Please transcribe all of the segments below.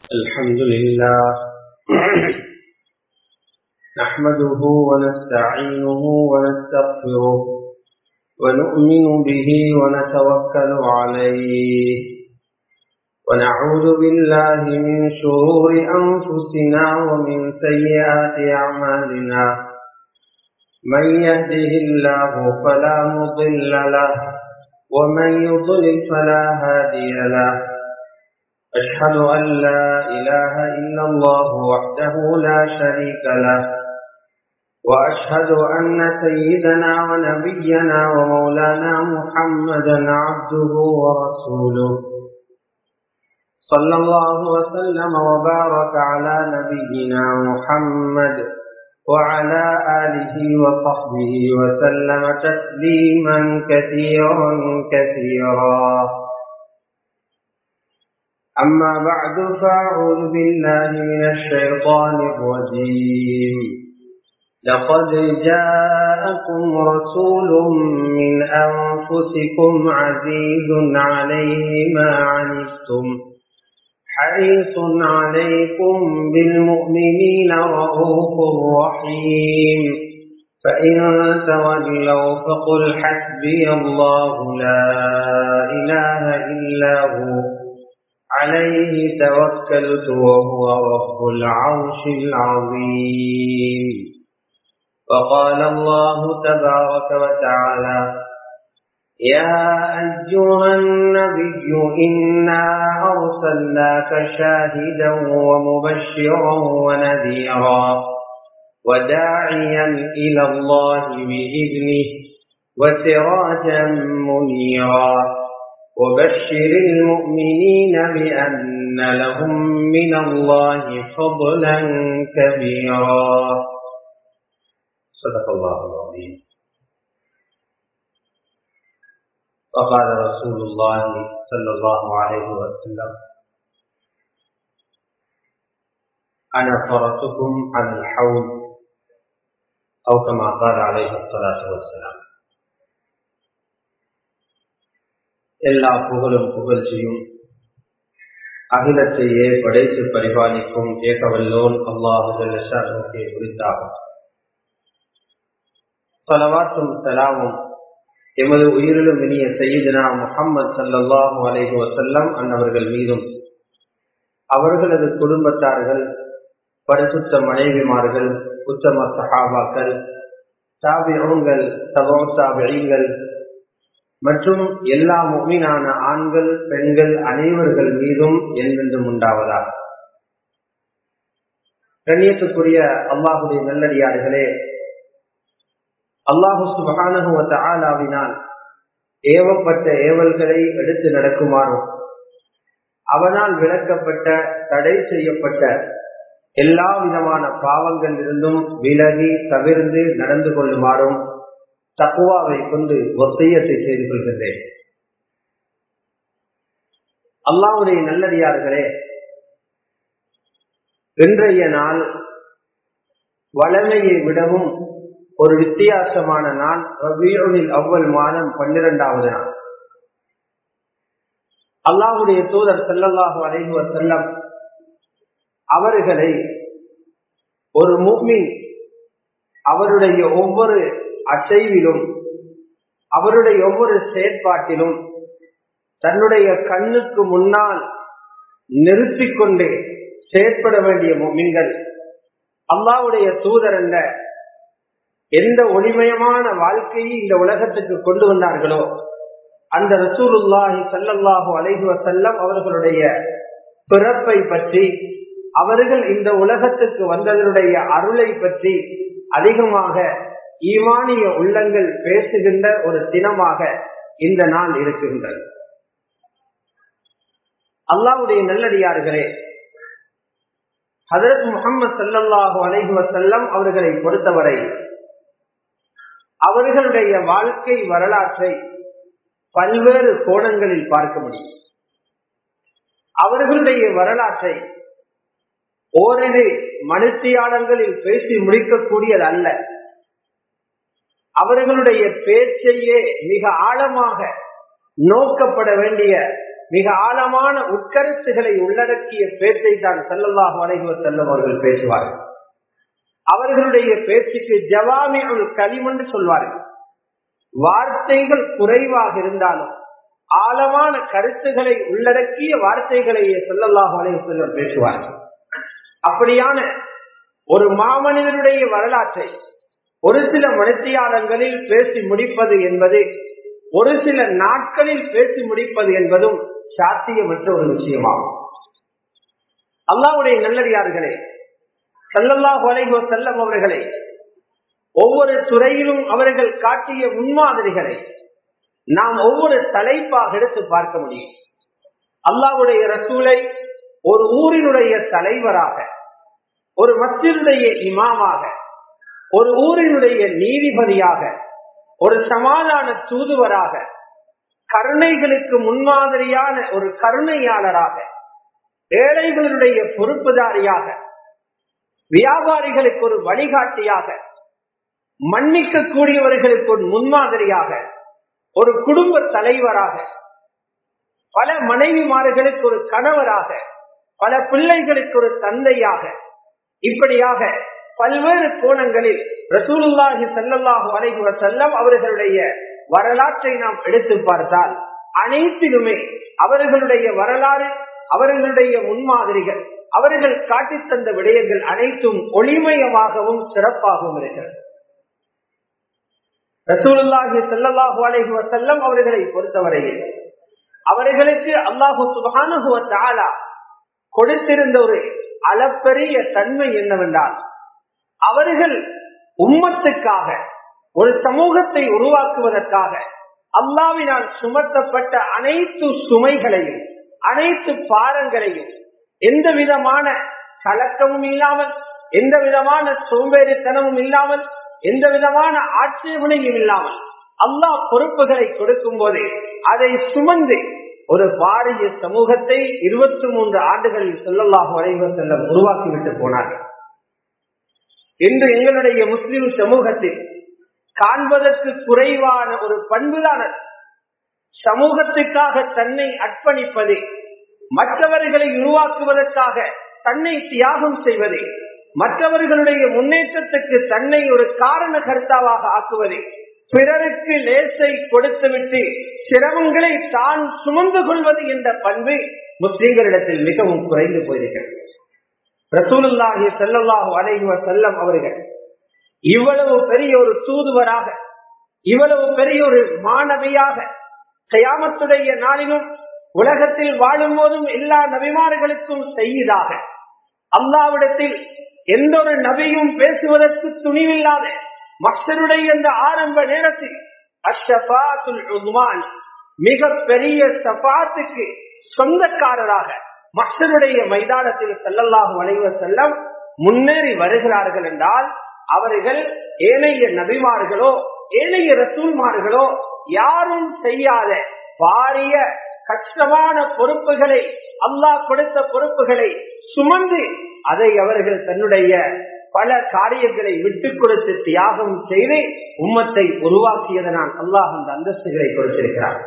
الحمد لله نحمده ونستعينه ونستغفره ونؤمن به ونتوكل عليه ونعوذ بالله من شرور أنفسنا ومن سيئات أعمالنا من يهده الله فلا مضل له ومن يضلل فلا هادي له أشهد أن لا إله إلا الله وحده لا شريك له وأشهد أن سيدنا ونبينا ومولانا محمدا عبده ورسوله صلى الله وسلم وبارك على نبينا محمد وعلى آله وصحبه وسلم تسليما كثيرا كثيرا أما بعد فأعوذ بالله من الشيطان الرجيم لقد جاءكم رسول من أنفسكم عزيز عليه ما عنتم حريص عليكم بالمؤمنين رؤوف رحيم فإن تولوا فقل حسبي الله لا إله إلا هو عليه توكلت وهو رب العرش العظيم وقال الله تبارك وتعالى يا أيها النبي إنا أرسلناك شاهدا ومبشرا ونذيرا وداعيا إلى الله بإذنه وسراجا منيرا وبشر المؤمنين بأن لهم من الله فضلا كبيرا صدق الله العظيم وقال رسول الله صلى الله عليه وسلم أنا فرطكم على الحوض أو كما قال عليه الصلاة والسلام எல்லா புகழும் புகழ்ச்சியும் அகிலத்தையே படைத்து பரிபாலிக்கும் ஏகவல்லோன் அல்லாஹுக்கு குறித்தாகும் சலவாத்தும் சலாமும் எமது உயிரிலும் இனிய செய்தினா முகம்மது சல்லாஹூ அலைஹி வசல்லம் அன்னவர்கள் மீதும் அவர்களது குடும்பத்தார்கள் பரிசுத்த மனைவிமார்கள் உத்தம சஹாபாக்கள் தாபியங்கள் தபோ தாபியங்கள் மற்றும் எல்லா முக்மீனான ஆண்கள் பெண்கள் அனைவர்கள் மீதும் என்றென்றும் உண்டாவதாக கண்ணியத்துக்குரிய அல்லாஹுடைய நல்லடியார்களே அல்லாஹு சுபகானுவத்த ஆலாவினால் ஏவப்பட்ட ஏவல்களை எடுத்து நடக்குமாறும் அவனால் விளக்கப்பட்ட தடை செய்யப்பட்ட எல்லா விதமான பாவங்கள் இருந்தும் விலகி தவிர்ந்து நடந்து கொள்ளுமாறும் தக்குவாவை கொண்டு ஒத்தையத்தை செய்து கொள்கின்றேன் அல்லாவுடைய நல்லடியார்களே இன்றைய நாள் வளமையை விடவும் ஒரு வித்தியாசமான நாள் ரபியோனில் அவ்வள் மாதம் பன்னிரெண்டாவது நாள் அல்லாஹுடைய தூதர் செல்லல்லாஹு அலைகுவர் செல்லம் அவர்களை ஒரு முக்மின் அவருடைய ஒவ்வொரு அசைவிலும் அவருடைய ஒவ்வொரு செயற்பாட்டிலும் தன்னுடைய கண்ணுக்கு முன்னால் நிறுத்திக் கொண்டு செயற்பட வேண்டிய மீன்கள் அல்லாவுடைய தூதர் என்ற எந்த ஒளிமயமான வாழ்க்கையை இந்த உலகத்துக்கு கொண்டு வந்தார்களோ அந்த ரசூலுல்லாஹி சல்லல்லாஹு அலைஹுவ செல்லம் அவர்களுடைய பிறப்பை பற்றி அவர்கள் இந்த உலகத்துக்கு வந்ததனுடைய அருளை பற்றி அதிகமாக ஈமானிய உள்ளங்கள் பேசுகின்ற ஒரு தினமாக இந்த நாள் இருக்கின்றது அல்லாவுடைய நல்லடியார்களே ஹதரத் முகமது சல்லாஹூ அலைஹி வசல்லம் அவர்களை பொறுத்தவரை அவர்களுடைய வாழ்க்கை வரலாற்றை பல்வேறு கோணங்களில் பார்க்க முடியும் அவர்களுடைய வரலாற்றை ஓரிரு மனுத்தியாளர்களில் பேசி முடிக்கக்கூடியது அல்ல அவர்களுடைய பேச்சையே மிக ஆழமாக நோக்கப்பட வேண்டிய மிக ஆழமான உட்கருத்துகளை உள்ளடக்கிய பேச்சை தான் செல்லல்லாஹு அலைவர் செல்லும் அவர்கள் பேசுவார்கள் அவர்களுடைய பேச்சுக்கு ஜவாமி கலிம் என்று சொல்வார்கள் வார்த்தைகள் குறைவாக இருந்தாலும் ஆழமான கருத்துக்களை உள்ளடக்கிய வார்த்தைகளையே சொல்லல்லாஹு அலைவர் செல்லம் பேசுவார்கள் அப்படியான ஒரு மாமனிதனுடைய வரலாற்றை ஒரு சில மனுத்தியாளங்களில் பேசி முடிப்பது என்பது ஒரு சில நாட்களில் பேசி முடிப்பது என்பதும் சாத்தியமற்ற ஒரு விஷயமாகும் அல்லாவுடைய நல்லடியார்களே செல்லல்லா வலைகோ செல்லம் அவர்களே ஒவ்வொரு துறையிலும் அவர்கள் காட்டிய முன்மாதிரிகளை நாம் ஒவ்வொரு தலைப்பாக எடுத்து பார்க்க முடியும் அல்லாவுடைய ரசூலை ஒரு ஊரினுடைய தலைவராக ஒரு மத்தியுடைய இமாமாக ஒரு ஊரினுடைய நீதிபதியாக ஒரு சமாதான தூதுவராக கருணைகளுக்கு முன்மாதிரியான ஒரு கருணையாளராக ஏழைகளுடைய பொறுப்புதாரியாக வியாபாரிகளுக்கு ஒரு வழிகாட்டியாக மன்னிக்க கூடியவர்களுக்கு ஒரு முன்மாதிரியாக ஒரு குடும்ப தலைவராக பல மனைவிமார்களுக்கு ஒரு கணவராக பல பிள்ளைகளுக்கு ஒரு தந்தையாக இப்படியாக பல்வேறு கோணங்களில் ரசூலுல்லாஹி சல்லாஹூ அலைகுவ செல்லம் அவர்களுடைய வரலாற்றை நாம் எடுத்து பார்த்தால் அனைத்திலுமே அவர்களுடைய வரலாறு அவர்களுடைய முன்மாதிரிகள் அவர்கள் காட்டித் தந்த விடயங்கள் அனைத்தும் ஒளிமயமாகவும் சிறப்பாகவும் இருக்கிறது ரசூலுல்லாஹி சல்லாஹூ அலைஹி வசல்லம் அவர்களை பொறுத்தவரையில் அவர்களுக்கு அல்லாஹு சுபானுகுவ கொடுத்திருந்த ஒரு அளப்பெரிய தன்மை என்னவென்றால் அவர்கள் உம்மத்துக்காக ஒரு சமூகத்தை உருவாக்குவதற்காக அல்லாவினால் சுமத்தப்பட்ட அனைத்து சுமைகளையும் அனைத்து பாரங்களையும் எந்த விதமான கலக்கமும் இல்லாமல் எந்த விதமான சோம்பேறித்தனமும் இல்லாமல் எந்த விதமான ஆட்சேபனையும் இல்லாமல் அல்லாஹ் பொறுப்புகளை கொடுக்கும் போது அதை சுமந்து ஒரு பாரிய சமூகத்தை இருபத்தி மூன்று ஆண்டுகளில் சொல்லலாக வரைவ செல்லம் உருவாக்கிவிட்டு போனார்கள் இன்று எங்களுடைய முஸ்லிம் சமூகத்தில் காண்பதற்கு குறைவான ஒரு பண்புதான சமூகத்துக்காக தன்னை அர்ப்பணிப்பது மற்றவர்களை உருவாக்குவதற்காக தன்னை தியாகம் செய்வது மற்றவர்களுடைய முன்னேற்றத்துக்கு தன்னை ஒரு காரண கர்த்தாவாக ஆக்குவது பிறருக்கு லேசை கொடுத்துவிட்டு சிரமங்களை தான் சுமந்து கொள்வது என்ற பண்பு முஸ்லீம்களிடத்தில் மிகவும் குறைந்து போயிருக்கிறது ரசூலுல்லாஹி செல்லல்லாஹு அலைஹுவ செல்லம் அவர்கள் இவ்வளவு பெரிய ஒரு தூதுவராக இவ்வளவு பெரிய ஒரு மாணவியாக கயாமத்துடைய நாளிலும் உலகத்தில் வாழும் போதும் எல்லா நபிமார்களுக்கும் செய்யதாக அல்லாவிடத்தில் எந்த ஒரு நபியும் பேசுவதற்கு துணிவில்லாத மக்சருடைய இந்த ஆரம்ப நேரத்தில் அஷபாத்துல் உஸ்மான் மிக பெரிய சபாத்துக்கு சொந்தக்காரராக மக்சருடைய மைதானத்தில் செல்லல்லாக வளைவ செல்லம் முன்னேறி வருகிறார்கள் என்றால் அவர்கள் ஏனைய நபிமார்களோ ஏனைய ரசூல்மார்களோ யாரும் செய்யாத பாரிய கஷ்டமான பொறுப்புகளை அல்லாஹ் கொடுத்த பொறுப்புகளை சுமந்து அதை அவர்கள் தன்னுடைய பல காரியங்களை விட்டுக் கொடுத்து தியாகம் செய்து உம்மத்தை உருவாக்கியதனால் அல்லாஹ் அந்த அந்தஸ்துகளை கொடுத்திருக்கிறார்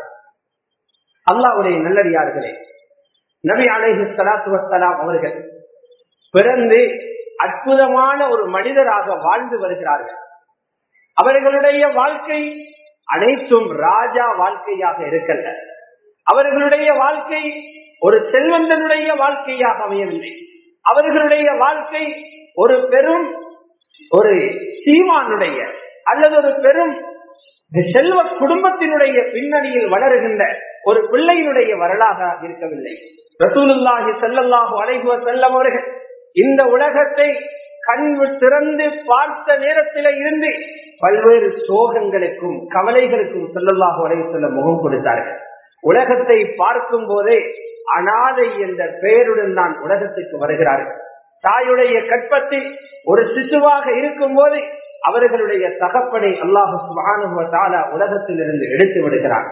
அல்லாவுடைய நல்லடியார்களே நபி அலேஹி சலாத்து வசலாம் அவர்கள் பிறந்து அற்புதமான ஒரு மனிதராக வாழ்ந்து வருகிறார்கள் அவர்களுடைய வாழ்க்கை அனைத்தும் ராஜா வாழ்க்கையாக இருக்கல்ல அவர்களுடைய வாழ்க்கை ஒரு செல்வந்தனுடைய வாழ்க்கையாக அமையவில்லை அவர்களுடைய வாழ்க்கை ஒரு பெரும் ஒரு சீமானுடைய அல்லது ஒரு பெரும் செல்வ குடும்பத்தினுடைய பின்னணியில் வளருகின்ற ஒரு பிள்ளையினுடைய வரலாறாக இருக்கவில்லை ரசூலுல்லாஹி செல்லல்லாஹு அலைகுவ செல்லம் அவர்கள் இந்த உலகத்தை கண் திறந்து பார்த்த நேரத்தில இருந்து பல்வேறு சோகங்களுக்கும் கவலைகளுக்கும் செல்லல்லாஹு அலைவு செல்ல முகம் கொடுத்தார்கள் உலகத்தை பார்க்கும் போதே அனாதை என்ற பெயருடன் தான் உலகத்துக்கு வருகிறார்கள் தாயுடைய கற்பத்தில் ஒரு சிசுவாக இருக்கும் போது அவர்களுடைய தகப்பனை அல்லாஹு சுபானுவ உலகத்தில் இருந்து எடுத்து விடுகிறார்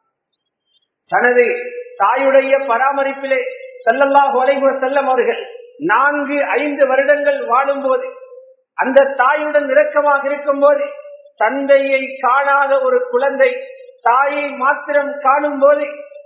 தனது தாயுடைய பராமரிப்பிலே செல்லல்லாஹு அலைகுவ செல்லம் அவர்கள் நான்கு ஐந்து வருடங்கள் வாழும் போது அந்த தாயுடன் இறக்கமாக இருக்கும் போது தந்தையை காணாத ஒரு குழந்தை தாயை மாத்திரம் காணும் போது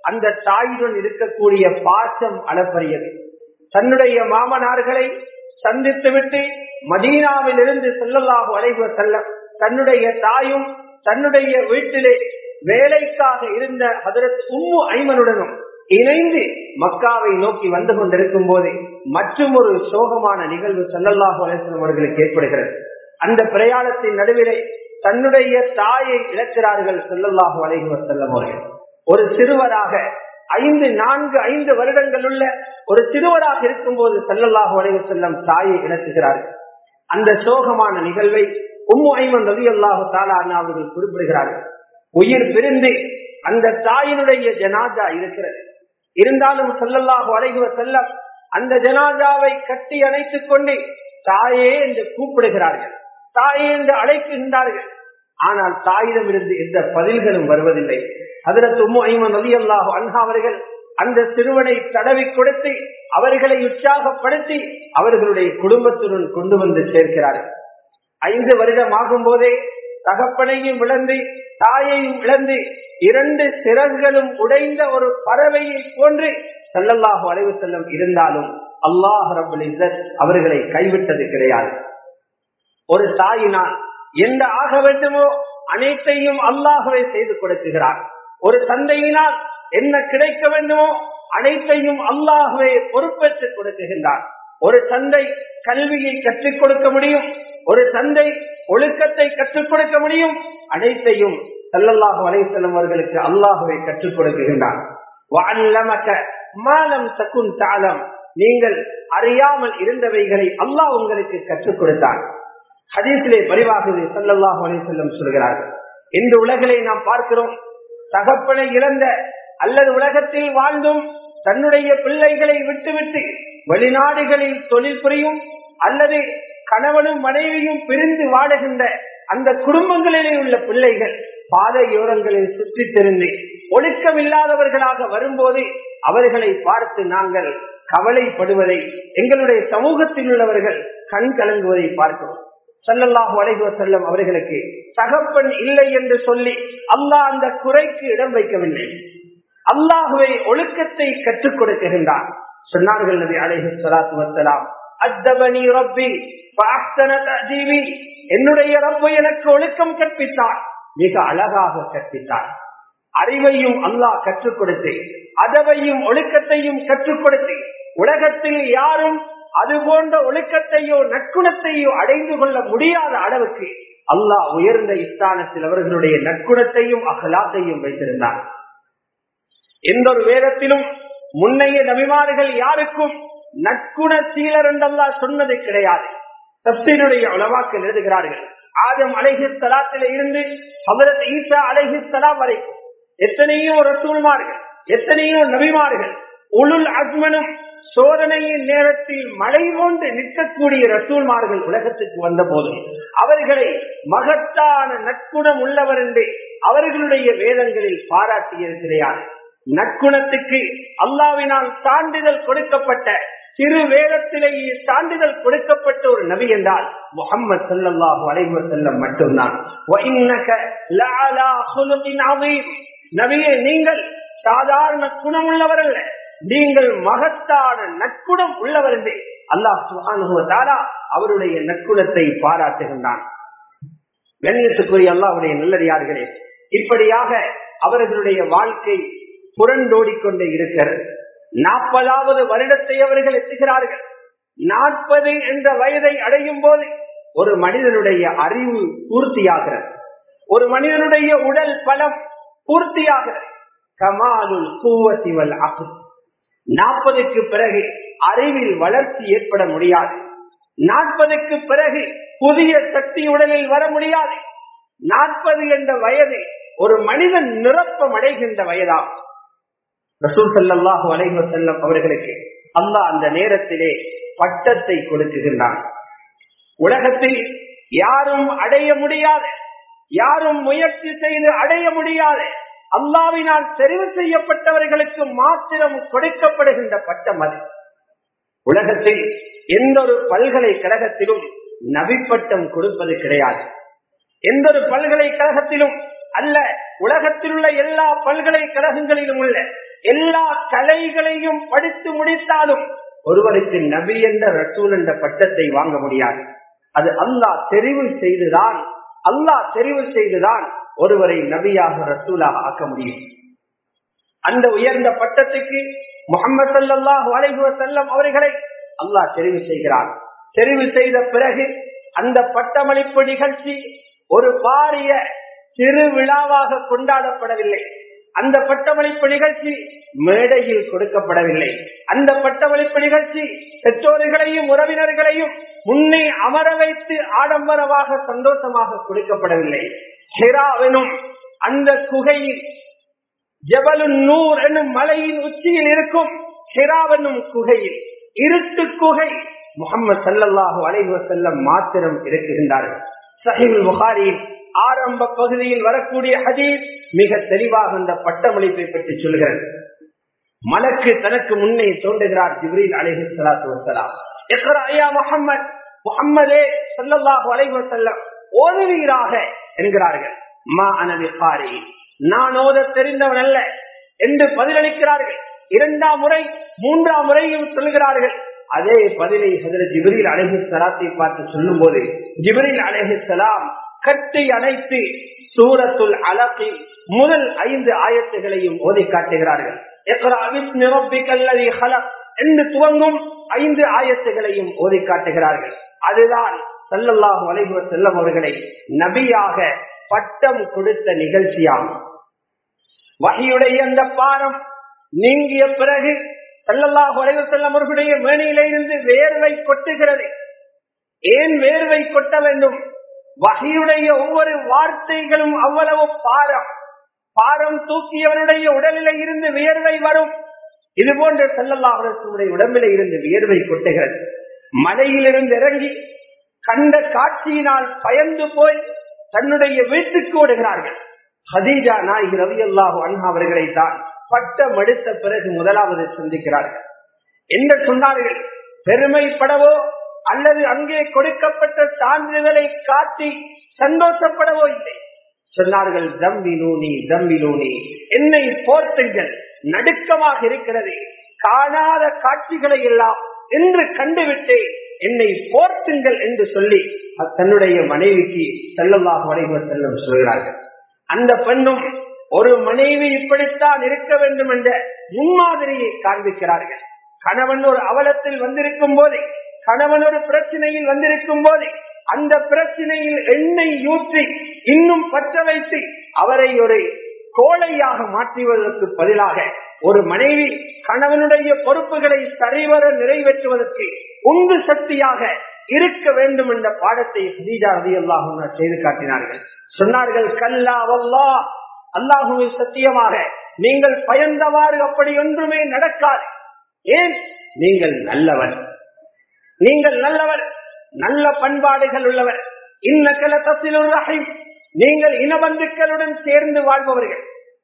அந்த தாயுடன் இருக்கக்கூடிய பாசம் அளப்பரியது தன்னுடைய மாமனார்களை சந்தித்துவிட்டு மதீனாவில் இருந்து செல்லல்லாக அலைவ செல்ல தன்னுடைய தாயும் தன்னுடைய வீட்டிலே வேலைக்காக இருந்த அதற்கு உம்மு ஐமனுடனும் இணைந்து மக்காவை நோக்கி வந்து கொண்டிருக்கும் போது மற்றும் ஒரு சோகமான நிகழ்வு செல்லல்லாஹு அலேஸ்வரம் அவர்களுக்கு ஏற்படுகிறது அந்த பிரயாணத்தின் நடுவிலே தன்னுடைய தாயை இழக்கிறார்கள் செல்லல்லாஹு அலைகுவர் செல்லம் அவர்கள் ஒரு சிறுவராக ஐந்து நான்கு ஐந்து வருடங்கள் உள்ள ஒரு சிறுவராக இருக்கும் போது செல்லல்லாஹு அலைவு செல்லம் தாயை இழக்குகிறார்கள் அந்த சோகமான நிகழ்வை உம்மு ஐமன் ரவி அல்லாஹு தாலா அவர்கள் குறிப்பிடுகிறார்கள் உயிர் பிரிந்து அந்த தாயினுடைய ஜனாஜா இருக்கிறது இருந்தாலும் செல்லல்லாஹு அலைகுவ செல்லம் அந்த ஜனாஜாவை கட்டி அணைத்துக் கொண்டு தாயே என்று கூப்பிடுகிறார்கள் தாயே என்று அழைக்கின்றார்கள் ஆனால் தாயிடம் இருந்து எந்த பதில்களும் வருவதில்லை அதற்கு உம்மு ஐமன் அலி அல்லாஹு அன்ஹா அவர்கள் அந்த சிறுவனை தடவி கொடுத்து அவர்களை உற்சாகப்படுத்தி அவர்களுடைய குடும்பத்துடன் கொண்டு வந்து சேர்க்கிறார்கள் ஐந்து வருடம் ஆகும் போதே தகப்பனையும் இழந்து தாயையும் இழந்து இரண்டு சிறகுகளும் உடைந்த ஒரு பறவையை போன்று செல்லல்லாஹு அலைவு செல்லம் இருந்தாலும் அல்லாஹ் ரபுல் இசத் அவர்களை கைவிட்டது கிடையாது ஒரு தாயினால் எந்த ஆக வேண்டுமோ அனைத்தையும் அல்லாகவே செய்து கொடுக்குகிறார் ஒரு தந்தையினால் என்ன கிடைக்க வேண்டுமோ அனைத்தையும் அல்லாகவே பொறுப்பேற்றுக் கொடுக்குகின்றார் ஒரு தந்தை கல்வியை கற்றுக் கொடுக்க முடியும் ஒரு தந்தை ஒழுக்கத்தை கற்றுக் கொடுக்க முடியும் அனைத்தையும் சல்லல்லாஹு அலைசல்லம் அவர்களுக்கு அல்லாஹுவை கற்றுக் கொடுக்குகின்றார் மாலம் சக்குன் தாளம் நீங்கள் அறியாமல் இருந்தவைகளை அல்லாஹ் உங்களுக்கு கற்றுக் கொடுத்தார் ஹதீசிலே பரிவாகுது சல்லல்லாஹு அலைசல்லம் சொல்கிறார்கள் இந்த உலகிலே நாம் பார்க்கிறோம் தகப்பனை இழந்த அல்லது உலகத்தில் வாழ்ந்தும் தன்னுடைய பிள்ளைகளை விட்டுவிட்டு வெளிநாடுகளில் தொழில் புரியும் அல்லது கணவனும் மனைவியும் பிரிந்து வாடுகின்ற அந்த குடும்பங்களிலே உள்ள பிள்ளைகள் பாதையோரங்களில் சுற்றித் திருந்து ஒழுக்கம் இல்லாதவர்களாக வரும்போது அவர்களை பார்த்து நாங்கள் கவலைப்படுவதை எங்களுடைய சமூகத்தில் உள்ளவர்கள் கண் கலங்குவதை பார்க்கிறோம் சல்லல்லாஹு அலைஹுவ செல்லம் அவர்களுக்கு தகப்பன் இல்லை என்று சொல்லி அல்லாஹ் அந்த குறைக்கு இடம் வைக்கவில்லை அல்லாஹுவை ஒழுக்கத்தை கற்றுக் கொடுக்குகின்றான் சொன்னார்கள் நபி அலைஹி சலாத்து வசலாம் அத்தபனி ரப்பி தீவி என்னுடைய ரப்பு எனக்கு ஒழுக்கம் கற்பித்தார் மிக அழகாக கற்பித்தார் அறிவையும் அல்லாஹ் கற்றுக் கொடுத்து அதவையும் ஒழுக்கத்தையும் கற்றுக் கொடுத்து உலகத்தில் யாரும் அது போன்ற ஒழுக்கத்தையோ நற்குணத்தையோ அடைந்து கொள்ள முடியாத அளவுக்கு அல்லாஹ் உயர்ந்த இஸ்தானத்தில் அவர்களுடைய நற்குணத்தையும் அகலாத்தையும் வைத்திருந்தார் எந்த ஒரு வேதத்திலும் முன்னைய நபிமார்கள் யாருக்கும் நற்குண சீலர் என்றல்லா சொன்னது கிடையாது தப்சீனுடைய உலவாக்கள் எழுதுகிறார்கள் ஆதம் அலைஹி தலாத்தில இருந்து ஹபரத் ஈசா அலைஹி தலாம் வரைக்கும் எத்தனையோ ரசூல்மார்கள் எத்தனையோ நபிமார்கள் உளுல் அக்மனும் சோதனையின் நேரத்தில் மழை போன்று நிற்கக்கூடிய ரசூல்மார்கள் உலகத்துக்கு வந்த போது அவர்களை மகத்தான நற்குணம் உள்ளவர் என்று அவர்களுடைய வேதங்களில் பாராட்டியிருக்கிறார் நற்குணத்துக்கு அல்லாவினால் சான்றிதழ் கொடுக்கப்பட்ட சிறு வேதத்திலேயே சான்றிதழ் கொடுக்கப்பட்ட ஒரு நபி என்றால் முகமது சல்லாஹூ அலைவர் செல்லம் மட்டும்தான் நபியை நீங்கள் சாதாரண குணம் உள்ளவர் அல்ல நீங்கள் மகத்தான நற்குணம் உள்ளவர் என்றே அல்லாஹ் சுகானுகுவதாரா அவருடைய நற்குணத்தை பாராட்டுகின்றான் கண்ணியத்துக்குரிய அல்லாவுடைய நல்லடியார்களே இப்படியாக அவர்களுடைய வாழ்க்கை புரண்டோடிக்கொண்டே இருக்கிறது நாற்பதாவது வருடத்தை அவர்கள் எத்துகிறார்கள் நாற்பது என்ற வயதை அடையும் போது ஒரு மனிதனுடைய அறிவு பூர்த்தியாகிறது ஒரு மனிதனுடைய உடல் பலம் பூர்த்தியாகிறது கமாலுல் கூவத்திவல் அகு நாற்பதுக்கு பிறகு அறிவில் வளர்ச்சி ஏற்பட முடியாது நாற்பதுக்கு பிறகு புதிய சக்தி உடலில் வர முடியாது நாற்பது என்ற வயது ஒரு மனிதன் நிரப்பம் அடைகின்ற வயதாகும் ரசூல் சல்லாஹூ அலைஹு செல்லம் அவர்களுக்கு அல்லாஹ் அந்த நேரத்திலே பட்டத்தை கொடுக்குகின்றான் உலகத்தில் யாரும் அடைய முடியாது யாரும் முயற்சி செய்து அடைய முடியாது அல்லாவினால் தெரிவு செய்யப்பட்டவர்களுக்கு மாத்திரம் கொடுக்கப்படுகின்ற பட்டம் அது உலகத்தில் எந்த ஒரு பல்கலைக்கழகத்திலும் நபிப்பட்டம் கொடுப்பது கிடையாது எந்த ஒரு பல்கலைக்கழகத்திலும் அல்ல உலகத்தில் உள்ள எல்லா பல்கலைக்கழகங்களிலும் உள்ள எல்லா கலைகளையும் படித்து முடித்தாலும் ஒருவருக்கு நபி என்ற ரசூல் என்ற பட்டத்தை வாங்க முடியாது அது அல்லாஹ் தெரிவு செய்துதான் அல்லாஹ் தெரிவு செய்துதான் ஒருவரை நபியாக ரசூலாக ஆக்க முடியும் அந்த உயர்ந்த பட்டத்துக்கு முகமது சல்லாஹ் வலைகுவ செல்லம் அவர்களை அல்லாஹ் தெரிவு செய்கிறார் தெரிவு செய்த பிறகு அந்த பட்டமளிப்பு நிகழ்ச்சி ஒரு பாரிய திருவிழாவாக கொண்டாடப்படவில்லை அந்த பட்டமளிப்பு நிகழ்ச்சி மேடையில் கொடுக்கப்படவில்லை அந்த பட்டமளிப்பு நிகழ்ச்சி பெற்றோர்களையும் உறவினர்களையும் முன்னே அமர வைத்து ஆடம்பரமாக சந்தோஷமாக கொடுக்கப்படவில்லை ஹெராவெனும் அந்த குகையில் ஜபலு நூர் என்னும் மலையின் உச்சியில் இருக்கும் ஹெராவெனும் குகையில் இருட்டு குகை முகமது சல்லல்லாஹு அலைஹு செல்லம் மாத்திரம் இருக்குகின்றார்கள் சஹில் புகாரியில் ஆரம்ப பகுதியில் வரக்கூடிய ஹதீஸ் மிக தெளிவாக இந்த பட்டமளிப்பை பற்றி சொல்கிறது மலக்கு தனக்கு முன்னே தோன்றுகிறார் ஜிப்ரீல் அலைஹி ஸலாத்து வஸலாம் இக்ரா யா முஹம்மத் முஹம்மதே ஸல்லல்லாஹு அலைஹி வஸல்லம் ஓதுவீராக என்கிறார்கள் மா அனபி காரி நான் ஓத தெரிந்தவன் அல்ல என்று பதிலளிக்கிறார்கள் இரண்டாம் முறை மூன்றாம் முறையும் சொல்கிறார்கள் அதே பதிலை ஹதரத் ஜிப்ரீல் அலைஹி ஸலாத்தை பார்த்து சொல்லும் போது ஜிப்ரீல் அலைஹி ஸலாம் கட்டி அணைத்து சூரத்துல் அலகி முதல் ஐந்து ஆயத்துகளையும் ஓதி காட்டுகிறார்கள் என்று துவங்கும் ஐந்து ஆயத்துகளையும் ஓதி காட்டுகிறார்கள் அதுதான் சல்லல்லாஹு அலைஹுவ செல்லம் அவர்களை நபியாக பட்டம் கொடுத்த நிகழ்ச்சியாகும் வகையுடைய அந்த பாரம் நீங்கிய பிறகு சல்லல்லாஹு அலைஹு செல்லம் அவர்களுடைய மேனியிலிருந்து வேர்வை கொட்டுகிறது ஏன் வேர்வை கொட்ட வேண்டும் வகையுடைய ஒவ்வொரு வார்த்தைகளும் அவ்வளவு பாரம் பாரம் தூக்கியவனுடைய உடலில இருந்து வியர்வை வரும் இது போன்ற செல்லல்லாஹுடைய உடம்பில இருந்து வியர்வை கொட்டுகிறது மலையிலிருந்து இறங்கி கண்ட காட்சியினால் பயந்து போய் தன்னுடைய வீட்டுக்கு ஓடுகிறார்கள் ஹதீஜா நாயகி ரவி அல்லாஹு அண்ணா அவர்களை தான் பட்டம் எடுத்த பிறகு முதலாவது சந்திக்கிறார்கள் என்ன சொன்னார்கள் பெருமைப்படவோ அல்லது அங்கே கொடுக்கப்பட்ட சான்றிதழை காட்டி சந்தோஷப்படவோ இல்லை சொன்னார்கள் தம்பிலூனி தம்பிலூனி என்னை போர்த்துங்கள் நடுக்கமாக இருக்கிறது காணாத காட்சிகளை எல்லாம் என்று கண்டுவிட்டு என்னை போர்த்துங்கள் என்று சொல்லி தன்னுடைய மனைவிக்கு செல்லமாக வரைவர் செல்லும் சொல்கிறார்கள் அந்த பெண்ணும் ஒரு மனைவி இப்படித்தான் இருக்க வேண்டும் என்ற முன்மாதிரியை காண்பிக்கிறார்கள் கணவன் ஒரு அவலத்தில் வந்திருக்கும் போதே கணவன் ஒரு பிரச்சனையில் வந்திருக்கும் போது அந்த பிரச்சனையில் எண்ணெய் ஊற்றி இன்னும் பற்ற வைத்து அவரை ஒரு கோழையாக மாற்றுவதற்கு பதிலாக ஒரு மனைவி கணவனுடைய பொறுப்புகளை சரிவர நிறைவேற்றுவதற்கு உந்து சக்தியாக இருக்க வேண்டும் என்ற பாடத்தை ஹதீஜா ரதி அல்லாஹும் செய்து காட்டினார்கள் சொன்னார்கள் கல்லா வல்லா அல்லாஹுவை சத்தியமாக நீங்கள் பயந்தவாறு அப்படி ஒன்றுமே நடக்காது ஏன் நீங்கள் நல்லவர் நீங்கள் நல்லவர் நல்ல பண்பாடுகள் உள்ளவர் இன்னக்கல தசிலுர் ரஹீம் நீங்கள் இனபந்துக்களுடன் சேர்ந்து வாழ்பவர்கள்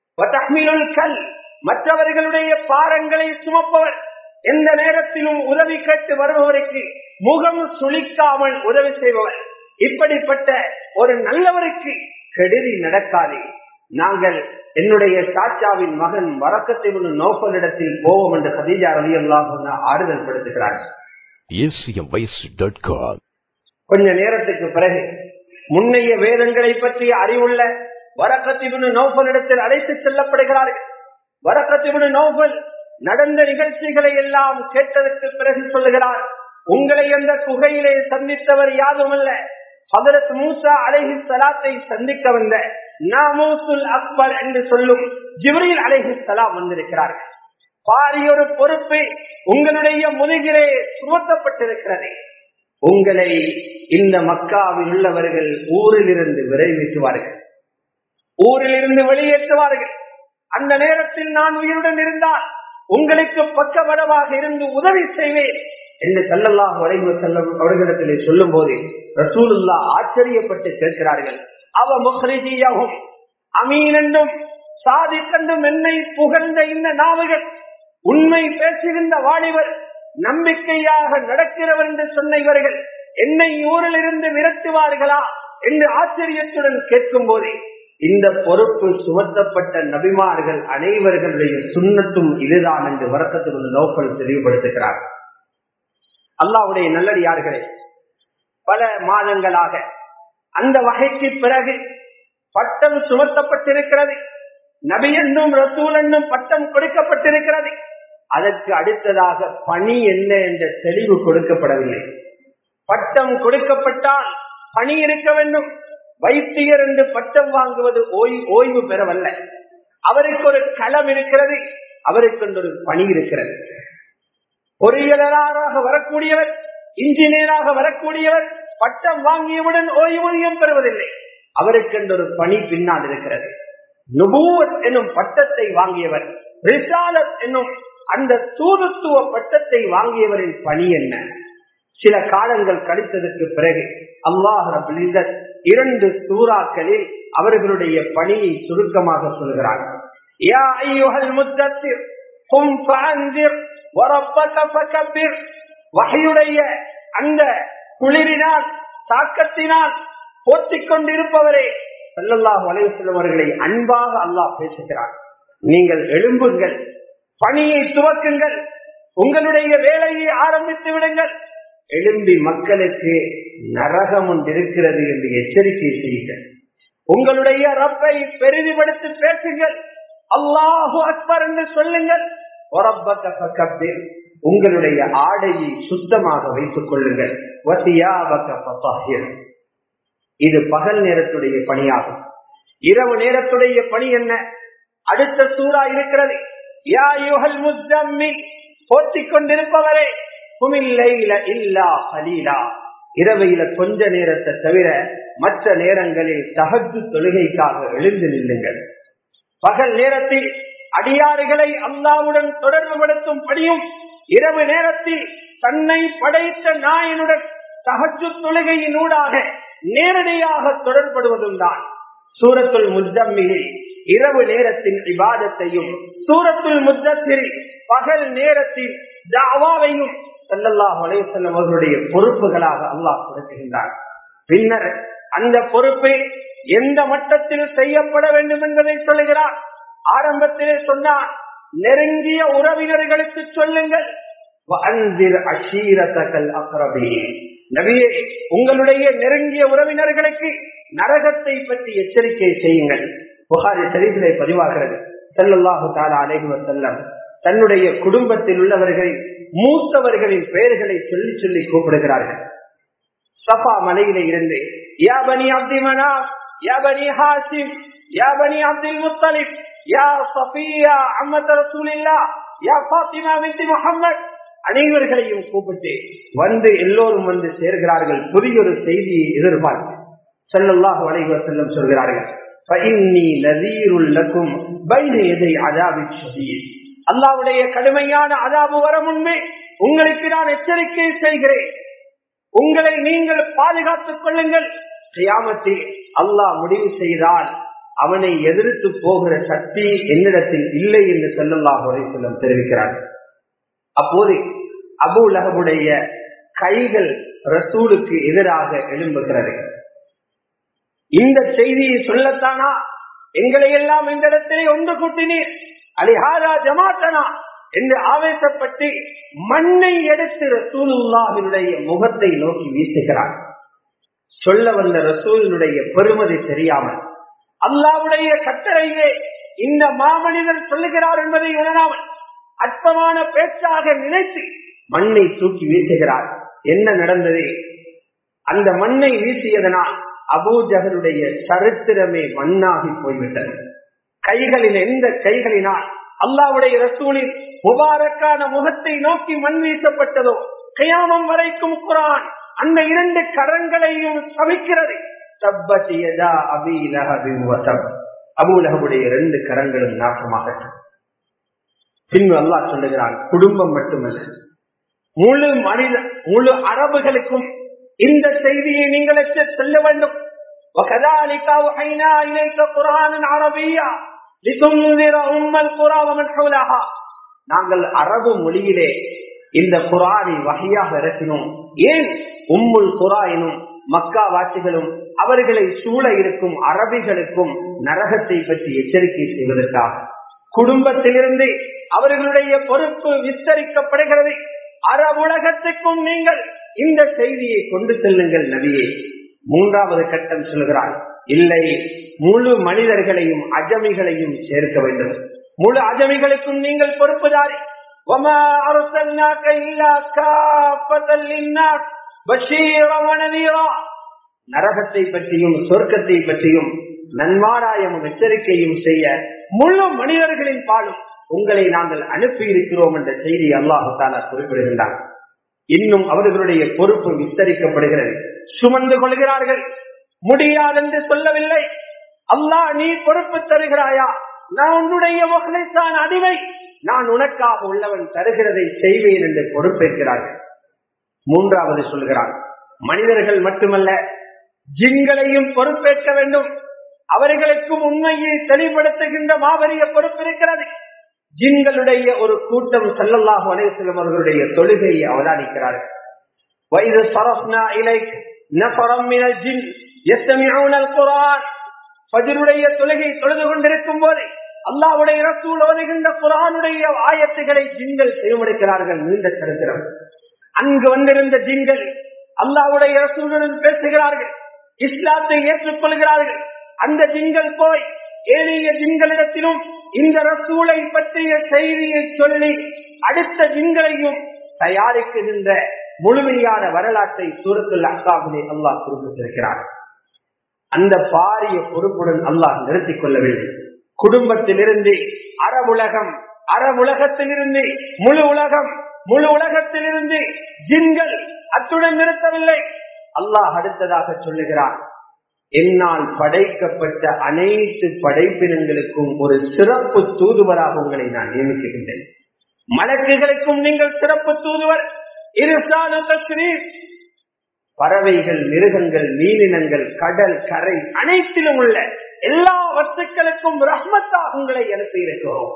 கல் மற்றவர்களுடைய பாரங்களை சுமப்பவர் எந்த நேரத்திலும் உதவி கேட்டு வருபவருக்கு முகம் சுளிக்காமல் உதவி செய்பவர் இப்படிப்பட்ட ஒரு நல்லவருக்கு கெடுதி நடக்காதே நாங்கள் என்னுடைய சாச்சாவின் மகன் வரக்கத்தை நோக்கலிடத்தில் போவோம் என்று ஹதீஜா ரவி அல்லாஹ் ஆறுதல் படுத்துகிறார்கள் கொஞ்ச நேரத்துக்கு பிறகு முன்னைய வேதங்களை பற்றிய அறிவுள்ள வரக்கத்திபுனு நோபலிடத்தில் அழைத்து செல்லப்படுகிறார்கள் வரக்கத்திபுனு நோபல் நடந்த நிகழ்ச்சிகளை எல்லாம் கேட்டதற்கு பிறகு சொல்லுகிறார் உங்களை அந்த குகையிலே சந்தித்தவர் யாதுமல்ல ஹதரத் மூசா அலைஹி சலாத்தை சந்திக்க வந்த நாமூசுல் அக்பர் என்று சொல்லும் ஜிப்ரீல் அலைஹி சலாம் வந்திருக்கிறார்கள் பாரியொரு பொறுப்பு உங்களுடைய முதுகிலே சுமத்தப்பட்டிருக்கிறது உங்களை இந்த மக்காவில் உள்ளவர்கள் ஊரில் இருந்து விரைவிக்குவார்கள் ஊரில் இருந்து வெளியேற்றுவார்கள் அந்த நேரத்தில் நான் உயிருடன் இருந்தால் உங்களுக்கு பக்கபலமாக இருந்து உதவி செய்வேன் என்று செல்லல்லாக வரைவு செல்லும் அவர்களிடத்திலே சொல்லும் போது ரசூலுல்லா ஆச்சரியப்பட்டு கேட்கிறார்கள் அவ முஹ்ரிஜியாகும் அமீன் என்றும் சாதிக்கென்றும் என்னை புகழ்ந்த இந்த நாவுகள் உண்மை பேசுகின்ற வாலிபர் நம்பிக்கையாக நடக்கிறவர் என்று சொன்ன இவர்கள் என்னை ஊரில் இருந்து விரட்டுவார்களா என்று ஆச்சரியத்துடன் கேட்கும் போதே இந்த பொறுப்பு சுமத்தப்பட்ட நபிமார்கள் அனைவர்களுடைய சுண்ணத்தும் இதுதான் என்று வரக்கத்துக்கு நோக்கல் தெளிவுபடுத்துகிறார் அல்லாவுடைய நல்லடியார்களே பல மாதங்களாக அந்த வகைக்கு பிறகு பட்டம் சுமத்தப்பட்டிருக்கிறது நபி என்னும் ரசூல் என்னும் பட்டம் கொடுக்கப்பட்டிருக்கிறது அதற்கு அடுத்ததாக பணி என்ன என்ற தெளிவு கொடுக்கப்படவில்லை பட்டம் கொடுக்கப்பட்டால் பணி இருக்க வேண்டும் வைத்தியர் என்று பட்டம் வாங்குவது ஓய்வு பெறவல்ல அவருக்கு ஒரு களம் இருக்கிறது அவருக்கு ஒரு பணி இருக்கிறது பொறியியலாளராக வரக்கூடியவர் இன்ஜினியராக வரக்கூடியவர் பட்டம் வாங்கியவுடன் ஓய்வூதியம் பெறுவதில்லை அவருக்கு ஒரு பணி பின்னால் இருக்கிறது நுபூவத் என்னும் பட்டத்தை வாங்கியவர் ரிசாலத் என்னும் அந்த தூதுத்துவ பட்டத்தை வாங்கியவரின் பணி என்ன சில காலங்கள் கழித்ததற்கு பிறகு அல்லாஹ் இரண்டு சூறாக்களில் அவர்களுடைய பணியை சுருக்கமாக சொல்கிறார் வகையுடைய அந்த குளிரினால் தாக்கத்தினால் போற்றிக் கொண்டிருப்பவரே சல்லல்லாஹு அலைவசல்லம் அவர்களை அன்பாக அல்லாஹ் பேசுகிறார் நீங்கள் எழும்புங்கள் பணியை துவக்குங்கள் உங்களுடைய வேலையை ஆரம்பித்து விடுங்கள் எழும்பி மக்களுக்கு நரகம் ஒன்று இருக்கிறது என்று எச்சரிக்கை செய்யுங்கள் உங்களுடைய ரப்பை பெரிதிப்படுத்தி பேசுங்கள் அல்லாஹு அக்பர் என்று சொல்லுங்கள் உங்களுடைய ஆடையை சுத்தமாக வைத்துக் கொள்ளுங்கள் இது பகல் நேரத்துடைய பணியாகும் இரவு நேரத்துடைய பணி என்ன அடுத்த சூறா இருக்கிறது போற்றிக் கொண்டிருப்பவரே இரவையில கொஞ்ச நேரத்தை தவிர மற்ற நேரங்களில் தகத்து தொழுகைக்காக எழுந்து நில்லுங்கள் பகல் நேரத்தில் அடியாறுகளை அல்லாவுடன் தொடர்பு படுத்தும் படியும் இரவு நேரத்தில் தன்னை படைத்த நாயனுடன் தகச்சு தொழுகையினூடாக நேரடியாக தொடர்படுவதும் தான் சூரத்துல் முத்தம்மியில் இரவு நேரத்தின் விவாதத்தையும் சூரத்துல் முத்தத்தில் பகல் நேரத்தில் தாவாவையும் சல்லல்லாஹ் அலையம் அவர்களுடைய பொறுப்புகளாக அல்லாஹ் கொடுக்கின்றார் பின்னர் அந்த பொறுப்பை எந்த மட்டத்தில் செய்யப்பட வேண்டும் என்பதை சொல்லுகிறார் ஆரம்பத்திலே சொன்னார் நெருங்கிய உறவினர்களுக்கு சொல்லுங்கள் நபியே உங்களுடைய நெருங்கிய உறவினர்களுக்கு நரகத்தை பற்றி எச்சரிக்கை செய்யுங்கள் புகாரி சரிதிலே பதிவாகிறது செல்லல்லாஹு தாலா அலைகுவ செல்லம் தன்னுடைய குடும்பத்தில் உள்ளவர்களை மூத்தவர்களின் பெயர்களை சொல்லி சொல்லி கூப்பிடுகிறார்கள் சஃபா மலையில இருந்து யாபனி அப்தி மனாப் யாபனி ஹாசிம் யாபனி அப்துல் முத்தலிப் யா சஃபியா அம்மத் ரசூலில்லா யா பாத்திமா பின்தி முஹம்மத் அனைவர்களையும் கூப்பிட்டு வந்து எல்லோரும் வந்து சேர்கிறார்கள் புதிய ஒரு செய்தியை எதிர்பார்த்து செல்லல்லாஹு அலைவ செல்லம் சொல்கிறார்கள் அல்லாவுடைய கடுமையான அதாபு வர முன்பே உங்களுக்கு நான் எச்சரிக்கை செய்கிறேன் உங்களை நீங்கள் பாதுகாத்துக் கொள்ளுங்கள் கியாமத்தில் அல்லாஹ் முடிவு செய்தால் அவனை எதிர்த்து போகிற சக்தி என்னிடத்தில் இல்லை என்று செல்லல்லாஹ் செல்லம் தெரிவிக்கிறார் அப்போது அபு லகபுடைய கைகள் ரசூலுக்கு எதிராக எழும்புகிறது இந்த செய்தியை சொல்லத்தானா எங்களை எல்லாம் இந்த இடத்திலே ஒன்று கூட்டினீர் அலிஹாரா ஜமாத்தனா என்று ஆவேசப்பட்டு மண்ணை எடுத்து ரசூலுல்லாவினுடைய முகத்தை நோக்கி வீசுகிறார் சொல்ல வந்த ரசூலினுடைய பெருமதி தெரியாமல் அல்லாவுடைய கட்டளையிலே இந்த மாமனிதர் சொல்லுகிறார் என்பதை உணராமல் அற்பமான பேச்சாக நினைத்து மண்ணை தூக்கி வீசுகிறார் என்ன நடந்தது அந்த மண்ணை வீசியதனால் அபூஜகருடைய சரித்திரமே மண்ணாகி போய்விட்டது கைகளில் எந்த கைகளினால் அல்லாவுடைய ரசூலின் முபாரக்கான முகத்தை நோக்கி மண் வீசப்பட்டதோ கயாமம் வரைக்கும் குரான் அந்த இரண்டு கரங்களையும் சமைக்கிறது அபூலகவுடைய இரண்டு கரங்களும் நாசமாகட்டும் பின்பு அல்லாஹ் சொல்லுகிறான் குடும்பம் மட்டுமல்ல முழு மனித முழு அரபுகளுக்கும் இந்த செய்தியை நீங்கள் செல்ல வேண்டும் وكذلك أوحينا إليك قرآنا عربيا لتنذر أم القرى ومن حولها நாங்கள் அரபு மொழியிலே இந்த குரானை வகையாக இறக்கினோம் ஏன் உம்முல் குரா எனும் மக்கா வாசிகளும் அவர்களை சூழ இருக்கும் அரபிகளுக்கும் நரகத்தை பற்றி எச்சரிக்கை செய்வதற்காக குடும்பத்திலிருந்து அவர்களுடைய பொறுப்பு விஸ்தரிக்கப்படுகிறது அற உலகத்துக்கும் நீங்கள் இந்த செய்தியை கொண்டு செல்லுங்கள் நபியே மூன்றாவது கட்டம் சொல்கிறார் இல்லை முழு மனிதர்களையும் அஜமிகளையும் சேர்க்க வேண்டும் முழு அஜமிகளுக்கும் நீங்கள் பொறுப்புதாரி நரகத்தை பற்றியும் சொர்க்கத்தை பற்றியும் நன்மாராயமும் எச்சரிக்கையும் செய்ய முழு மனிதர்களின் பாலும் உங்களை நாங்கள் அனுப்பி இருக்கிறோம் என்ற செய்தி அல்லாஹால குறிப்பிடுகின்றார் இன்னும் அவர்களுடைய பொறுப்பு விஸ்தரிக்கப்படுகிறது சுமந்து கொள்கிறார்கள் முடியாதென்று சொல்லவில்லை அல்லாஹ் நீ பொறுப்பு தருகிறாயா நான் உன்னுடைய முகலைத்தான் அடிமை நான் உனக்காக உள்ளவன் தருகிறதை செய்வேன் என்று பொறுப்பேற்கிறார்கள் மூன்றாவது சொல்கிறான் மனிதர்கள் மட்டுமல்ல ஜின்களையும் பொறுப்பேற்க வேண்டும் அவர்களுக்கும் உண்மையை தெளிவுபடுத்துகின்ற மாபெரிய பொறுப்பு இருக்கிறது ஜின்களுடைய ஒரு கூட்டம் செல்லல்லாக அனைவரும் அவர்களுடைய தொழுகையை அவதானிக்கிறார்கள் வயது சரஸ்னா இலை நபரம் ஜின் குரான் பதிலுடைய தொழுகை தொழுது கொண்டிருக்கும் போது அல்லாவுடைய ரசூல் ஓதுகின்ற குரானுடைய ஆயத்துகளை ஜின்கள் செய்வெடுக்கிறார்கள் நீண்ட சரித்திரம் அங்கு வந்திருந்த ஜின்கள் அல்லாவுடைய ரசூலுடன் பேசுகிறார்கள் இஸ்லாத்தை ஏற்றுக்கொள்கிறார்கள் அந்த ஜின்கள் போய் ஏனைய ஜின்களிடத்திலும் இந்த ரசூலை பற்றிய செய்தியை சொல்லி அடுத்த ஜின்களையும் தயாரிக்கின்ற முழுமையான வரலாற்றை சூரத்துல் அசாபிலே அல்லாஹ் குறிப்பிட்டிருக்கிறார் அந்த பாரிய பொறுப்புடன் அல்லாஹ் நிறுத்திக் கொள்ளவில்லை குடும்பத்திலிருந்து அறவுலகம் அறவுலகத்திலிருந்து முழு உலகம் முழு உலகத்திலிருந்து ஜின்கள் அத்துடன் நிறுத்தவில்லை அல்லாஹ் அடுத்ததாக சொல்லுகிறார் என்னால் படைக்கப்பட்ட அனைத்து படைப்பினங்களுக்கும் ஒரு சிறப்பு தூதுவராக உங்களை நான் நியமிக்கின்றேன் மலக்குகளுக்கும் நீங்கள் சிறப்பு தூதுவர் இருசாலு தஸ்ரீர் பறவைகள் மிருகங்கள் மீனினங்கள் கடல் கரை அனைத்திலும் உள்ள எல்லா வஸ்துக்களுக்கும் ரஹ்மத்தாக உங்களை அனுப்பி இருக்கிறோம்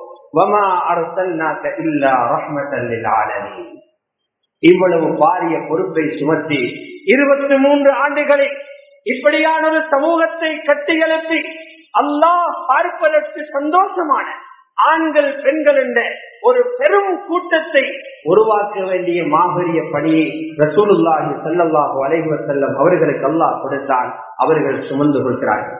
இவ்வளவு பாரிய பொறுப்பை சுமத்தி இருபத்தி மூன்று ஆண்டுகளில் இப்படியான ஒரு சமூகத்தை கட்டியெழுப்பி அல்லாஹ் பார்ப்பதற்கு சந்தோஷமான ஆண்கள் பெண்கள் என்ற ஒரு பெரும் கூட்டத்தை உருவாக்க வேண்டிய மாபெரிய பணியை ரசூலுல்லாஹி சல்லாஹூ அலைவர் செல்லம் அவர்களுக்கு அல்லாஹ் கொடுத்தான் அவர்கள் சுமந்து கொள்கிறார்கள்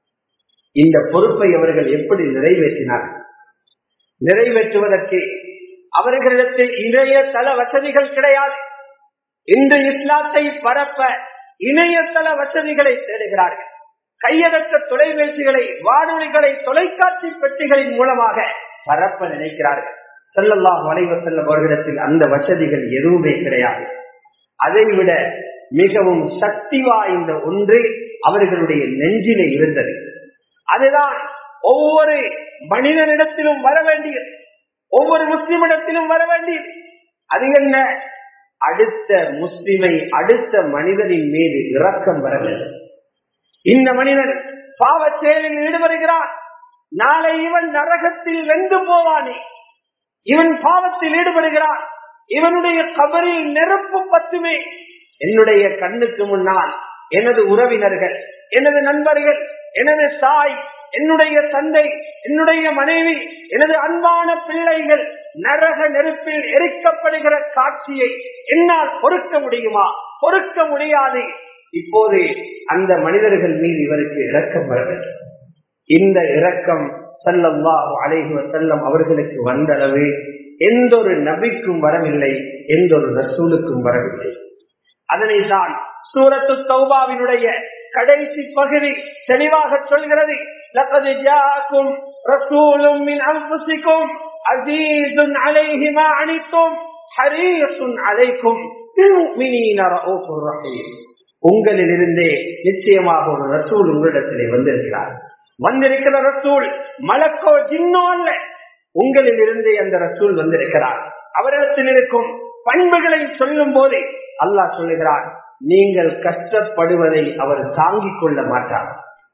இந்த பொறுப்பை அவர்கள் எப்படி நிறைவேற்றினார்கள் நிறைவேற்றுவதற்கு அவர்களிடத்தில் இணையதள வசதிகள் கிடையாது இன்று இஸ்லாத்தை பரப்ப இணையதள வசதிகளை தேடுகிறார்கள் கையடக்க தொலைபேசிகளை வானொலிகளை தொலைக்காட்சி பெட்டிகளின் மூலமாக பரப்ப நினைக்கிறார்கள் செல்லல்லாம் வளைவ செல்லும் அவர்களிடத்தில் அந்த வசதிகள் எதுவுமே கிடையாது அதைவிட மிகவும் சக்தி வாய்ந்த ஒன்று அவர்களுடைய நெஞ்சிலே இருந்தது அதுதான் ஒவ்வொரு மனிதனிடத்திலும் வர வேண்டியது ஒவ்வொரு முஸ்லிமிடத்திலும் வர வேண்டியது அது என்ன அடுத்த முஸ்லிமை அடுத்த மனிதனின் மீது இரக்கம் வர வேண்டும் இந்த மனிதன் பாவ செயலில் ஈடுபடுகிறான் நாளை இவன் நரகத்தில் வெந்து போவானே இவன் பாவத்தில் ஈடுபடுகிறான் இவனுடைய கபரில் நெருப்பு பத்துமே என்னுடைய கண்ணுக்கு முன்னால் எனது உறவினர்கள் எனது நண்பர்கள் எனது தாய் என்னுடைய தந்தை என்னுடைய மனைவி எனது அன்பான பிள்ளைகள் நரக நெருப்பில் எரிக்கப்படுகிற காட்சியை என்னால் பொறுக்க முடியுமா பொறுக்க முடியாது இப்போது அந்த மனிதர்கள் மீது இவருக்கு இரக்கம் வர வேண்டும் இந்த இரக்கம் செல்லம்வா அலைகுவ செல்லம் அவர்களுக்கு வந்தளவு எந்த ஒரு நபிக்கும் வரவில்லை எந்த ஒரு ரசூலுக்கும் வரவில்லை அதனை தான் சூரத்து தௌபாவினுடைய கடைசி பகுதி தெளிவாக சொல்கிறது لقد جاءكم رسول من انفسكم عزيز عليه ما عنتم حريص عليكم بالمؤمنين رؤوف رحيم உங்களிலிருந்தே நிச்சயமாக ஒரு ரசூல் உங்களிடத்திலே வந்திருக்கிறார் வந்திருக்கிற ரசூல் மலக்கோ ஜின்னோ அல்ல உங்களில் இருந்தே அந்த ரசூல் வந்திருக்கிறார் அவரிடத்தில் இருக்கும் பண்புகளை சொல்லும் போது அல்லாஹ் சொல்லுகிறார் நீங்கள் கஷ்டப்படுவதை அவர் தாங்கிக் கொள்ள மாட்டார்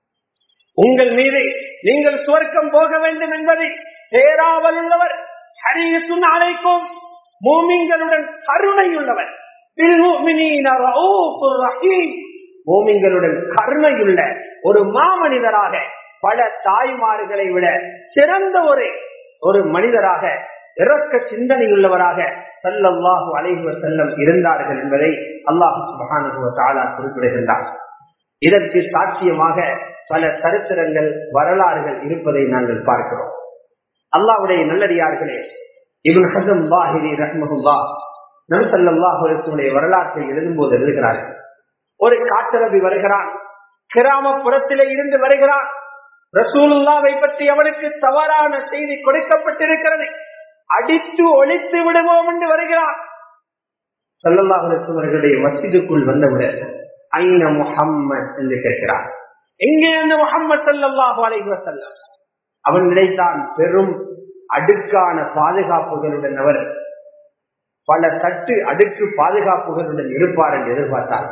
உங்கள் மீது நீங்கள் சுவர்க்கம் போக வேண்டும் என்பதை பேராவல் உள்ளவர் ஹரியசுன் அழைக்கும் மூமிங்களுடன் கருணை உள்ளவர் ஓமிங்களுடன் கருணையுள்ள ஒரு மாமனிதராக பல தாய்மார்களை விட சிறந்த ஒரு ஒரு மனிதராக இறக்க சிந்தனையுள்ளவராக சல்லல்லாஹு அலைஹி செல்லம் இருந்தார்கள் என்பதை அல்லாஹு சுபஹானுவ தாலா குறிப்பிடுகின்றார் இதற்கு சாட்சியமாக பல சரித்திரங்கள் வரலாறுகள் இருப்பதை நாங்கள் பார்க்கிறோம் அல்லாவுடைய நல்லடியார்களே இவன் ஹசம் பாஹிரி ரஹ்மஹுல்லா நம்சல்லாஹுடைய வரலாற்றை எழுதும் போது எழுதுகிறார்கள் ஒரு காட்டரபி வருகிறான் கிராமப்புறத்திலே இருந்து வருகிறான் ரசூலுல்லாவை பற்றி அவனுக்கு தவறான செய்தி கொடுக்கப்பட்டிருக்கிறது அடித்து ஒழித்து விடுவோம் என்று வருகிறான் சல்லல்லாஹுடைய மசிதுக்குள் வந்தவுடன் ஐன முஹம்மத் என்று கேட்கிறார் எங்கே அந்த முகம்மது சல்லாஹு அலைஹி வசல்லம் அவன் நினைத்தான் பெரும் அடுக்கான பாதுகாப்புகளுடன் அவர் பல தட்டு அடுக்கு பாதுகாப்புகளுடன் இருப்பார் என்று எதிர்பார்த்தார்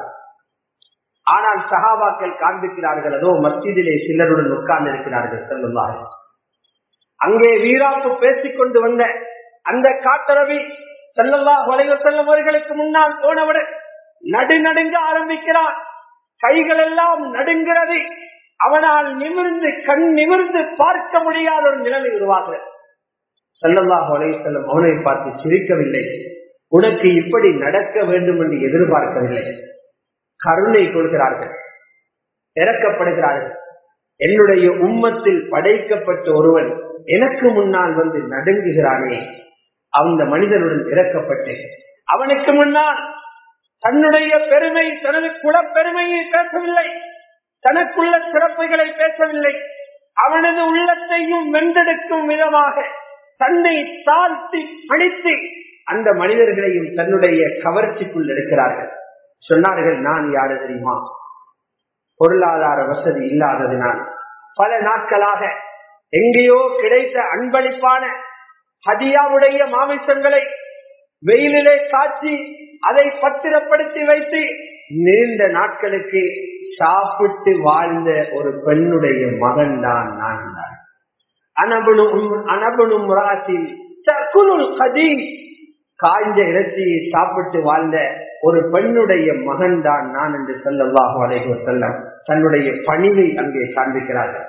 ஆனால் சகாபாக்கள் காண்பிக்கிறார்கள் அதோ மஸ்ஜிதிலே சிலருடன் உட்கார்ந்து இருக்கிறார்கள் செல்லுள்ளார் அங்கே வீராப்பு பேசிக் கொண்டு வந்த அந்த காட்டரவி செல்லல்லா வளைவு செல்லும் அவர்களுக்கு முன்னால் போனவுடன் நடுநடுங்க ஆரம்பிக்கிறான் கைகள் எல்லாம் நடுங்கிறது அவனால் நிமிர்ந்து கண் நிமிர்ந்து பார்க்க முடியாத ஒரு நிலைமை உருவாகிறது செல்லல்லா வளைவு செல்லும் அவனை பார்த்து சிரிக்கவில்லை உனக்கு இப்படி நடக்க வேண்டும் என்று எதிர்பார்க்கவில்லை கருணை கொள்கிறார்கள் இறக்கப்படுகிறார்கள் என்னுடைய உம்மத்தில் படைக்கப்பட்ட ஒருவன் எனக்கு முன்னால் வந்து நடுங்குகிறானே அந்த மனிதனுடன் இறக்கப்பட்டு அவனுக்கு முன்னால் தன்னுடைய பெருமை தனது குலப்பெருமையை பேசவில்லை தனக்குள்ள சிறப்புகளை பேசவில்லை அவனது உள்ளத்தையும் வென்றெடுக்கும் விதமாக தன்னை தாழ்த்தி பணித்து அந்த மனிதர்களையும் தன்னுடைய கவர்ச்சிக்குள் இருக்கிறார்கள் சொன்னார்கள் நான் யாரு தெரியுமா பொருளாதார வசதி இல்லாததினால் பல நாட்களாக எங்கேயோ கிடைத்த அன்பளிப்பான ஹதியாவுடைய மாமிசங்களை வெயிலிலே காய்ச்சி அதை பத்திரப்படுத்தி வைத்து நீண்ட நாட்களுக்கு சாப்பிட்டு வாழ்ந்த ஒரு பெண்ணுடைய மகன் தான் நான் தான் அனபனும் அனபனும் கதி காய்ந்த இறைச்சியை சாப்பிட்டு வாழ்ந்த ஒரு பெண்ணுடைய மகன் தான் நான் என்று சொல்லல்லாஹு அலைஹி செல்லம் தன்னுடைய பணிவை அங்கே காண்பிக்கிறார்கள்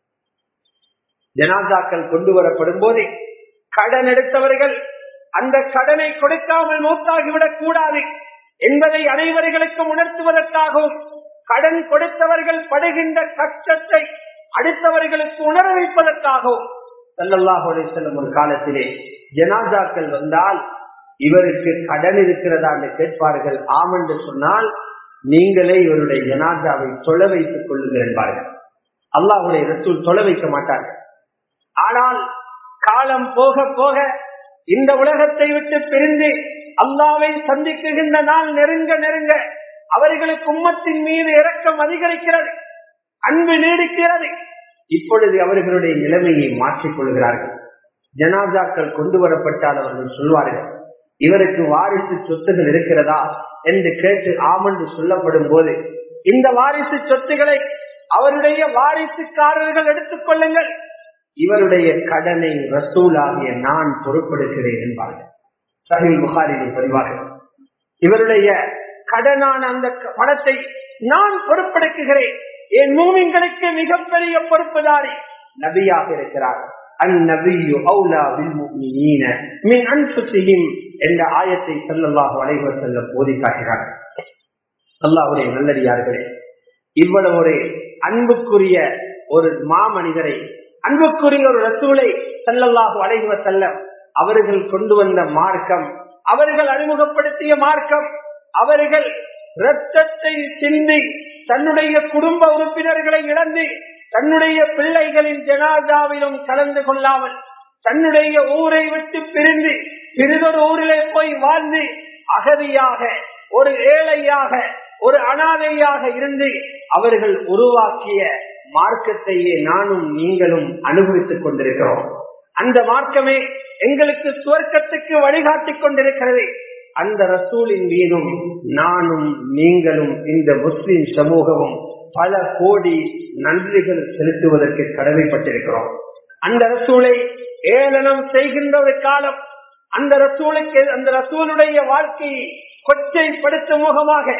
ஜனாதாக்கள் கொண்டு வரப்படும் போதே கடன் எடுத்தவர்கள் அந்த கடனை கொடுக்காமல் மூத்தாகிவிடக் கூடாது என்பதை அனைவர்களுக்கும் உணர்த்துவதற்காகவும் கடன் கொடுத்தவர்கள் படுகின்ற கஷ்டத்தை அடுத்தவர்களுக்கு உணர வைப்பதற்காகவும் சல்லல்லாஹு செல்லும் ஒரு காலத்திலே ஜனாதாக்கள் வந்தால் இவருக்கு கடன் இருக்கிறதா என்று கேட்பார்கள் ஆம் என்று சொன்னால் நீங்களே இவருடைய ஜனாதாவை தொலை வைத்துக் கொள்ளுங்கள் என்பார்கள் அல்லாஹுடைய ரசூல் தொலை வைக்க மாட்டார்கள் ஆனால் காலம் போக போக இந்த உலகத்தை விட்டு பிரிந்து அல்லாவை சந்திக்குகின்ற நாள் நெருங்க நெருங்க அவர்களுக்கு உம்மத்தின் மீது இரக்கம் அதிகரிக்கிறது அன்பு நீடிக்கிறது இப்பொழுது அவர்களுடைய நிலைமையை மாற்றிக் கொள்கிறார்கள் ஜனாதாக்கள் கொண்டு வரப்பட்டால் அவர்கள் சொல்வார்கள் இவருக்கு வாரிசு சொத்துகள் இருக்கிறதா என்று கேட்டு ஆமென்று சொல்லப்படும் போது இந்த வாரிசு சொத்துக்களை அவருடைய வாரிசுக்காரர்கள் எடுத்துக் கொள்ளுங்கள் இவருடைய கடனை ரசூலாகிய நான் பொறுப்பெடுக்கிறேன் என்பார்கள் சஹில் புகாரினை பதிவார்கள் இவருடைய கடனான அந்த பணத்தை நான் பொறுப்பெடுக்குகிறேன் என் மூமிங்களுக்கு மிகப்பெரிய பொறுப்புதாரி நபியாக இருக்கிறார் அந்நபியு அவுலா வில் முஃமினீன மின் அன்ஃபுஸிஹிம் என்ற ஆயத்தை ஸல்லல்லாஹு அலைஹி வஸல்லம் ஓதி காட்டுகிறார் அல்லாஹ்வுடைய நல்லடியார்களே இவ்வளவு ஒரு அன்புக்குரிய ஒரு மாமனிதரை அன்புக்குரிய ஒரு ரசூலை ஸல்லல்லாஹு அலைஹி வஸல்லம் அவர்கள் கொண்டு வந்த மார்க்கம் அவர்கள் அறிமுகப்படுத்திய மார்க்கம் அவர்கள் ரத்தத்தை சிந்தி தன்னுடைய குடும்ப உறுப்பினர்களை இழந்து தன்னுடைய பிள்ளைகளின் ஜனாதாவிலும் கலந்து கொள்ளாமல் தன்னுடைய ஊரை விட்டு பிரிந்து பிரிதொரு ஊரிலே போய் வாழ்ந்து அகதியாக ஒரு ஏழையாக ஒரு அனாதையாக இருந்து அவர்கள் உருவாக்கிய மார்க்கத்தையே நானும் நீங்களும் அனுபவித்துக் கொண்டிருக்கிறோம் அந்த மார்க்கமே எங்களுக்கு சுவர்க்கத்துக்கு வழிகாட்டிக் கொண்டிருக்கிறது அந்த ரசூலின் மீதும் நானும் நீங்களும் இந்த முஸ்லிம் சமூகமும் பல கோடி நன்றிகள் செலுத்துவதற்கு கடமைப்பட்டிருக்கிறோம் அந்த ரசூலை ஏளனம் செய்கின்ற ஒரு காலம் அந்த ரசூலுக்கு அந்த ரசூலுடைய வாழ்க்கையை கொச்சைப்படுத்தும் முகமாக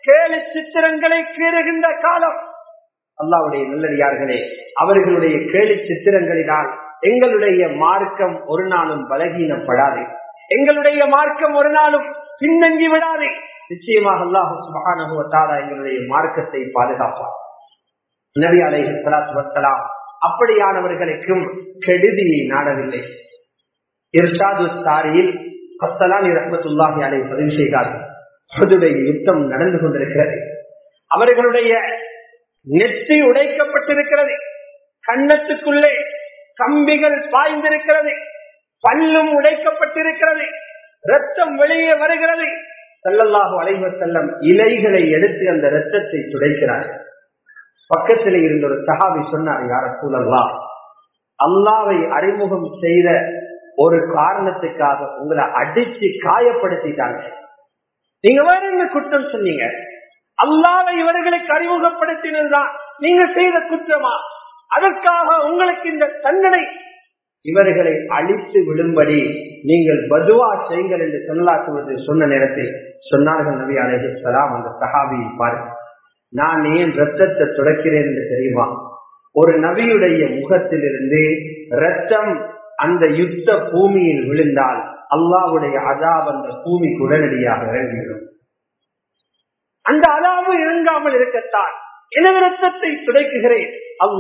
கேலி சித்திரங்களை கீறுகின்ற காலம் அல்லாவுடைய நல்லடியார்களே அவர்களுடைய கேலி சித்திரங்களினால் எங்களுடைய மார்க்கம் ஒரு நாளும் பலகீனப்படாது எங்களுடைய மார்க்கம் ஒரு நாளும் பின்னங்கி விடாது நிச்சயமாக அல்லாஹு சுபகானுவத்தாலா எங்களுடைய மார்க்கத்தை பாதுகாப்பார் நபி அலை வசலாம் அப்படியானவர்களுக்கும் கெடுதியை நாடவில்லை இர்ஷாது தாரியில் கத்தலானி ரஹமத்துல்லாஹி அலை பதிவு செய்தார்கள் ஹுதுவை யுத்தம் நடந்து கொண்டிருக்கிறது அவர்களுடைய நெற்றி உடைக்கப்பட்டிருக்கிறது கண்ணத்துக்குள்ளே கம்பிகள் பாய்ந்திருக்கிறது பல்லும் உடைக்கப்பட்டிருக்கிறது ரத்தம் வெளியே வருகிறது செல்லல்லாஹு அலைவ செல்லம் இலைகளை எடுத்து அந்த ரத்தத்தை துடைக்கிறார் பக்கத்தில் இருந்த ஒரு சஹாபி சொன்னார் யார சூழல்லா அல்லாவை அறிமுகம் செய்த ஒரு காரணத்துக்காக உங்களை அடிச்சு காயப்படுத்திட்டாங்க நீங்க வேற என்ன குற்றம் சொன்னீங்க அல்லாவை இவர்களுக்கு அறிமுகப்படுத்தினதுதான் நீங்க செய்த குற்றமா அதற்காக உங்களுக்கு இந்த தண்டனை இவர்களை அழித்து விடும்படி நீங்கள் பதுவா செய்யுங்கள் என்று சொல்லாக்குவது சொன்ன நேரத்தில் சொன்னார்கள் நபி அலஹி சலாம் அந்த சஹாபியை பாருங்கள் நான் ஏன் ரத்தத்தை துடைக்கிறேன் என்று தெரியுமா ஒரு நபியுடைய முகத்திலிருந்து ரத்தம் அந்த யுத்த பூமியில் விழுந்தால் அல்லாவுடைய அதாப் அந்த பூமிக்கு உடனடியாக இறங்கிவிடும் அந்த அதாவு இறங்காமல் இருக்கத்தான் எனது ரத்தத்தை துடைக்குகிறேன்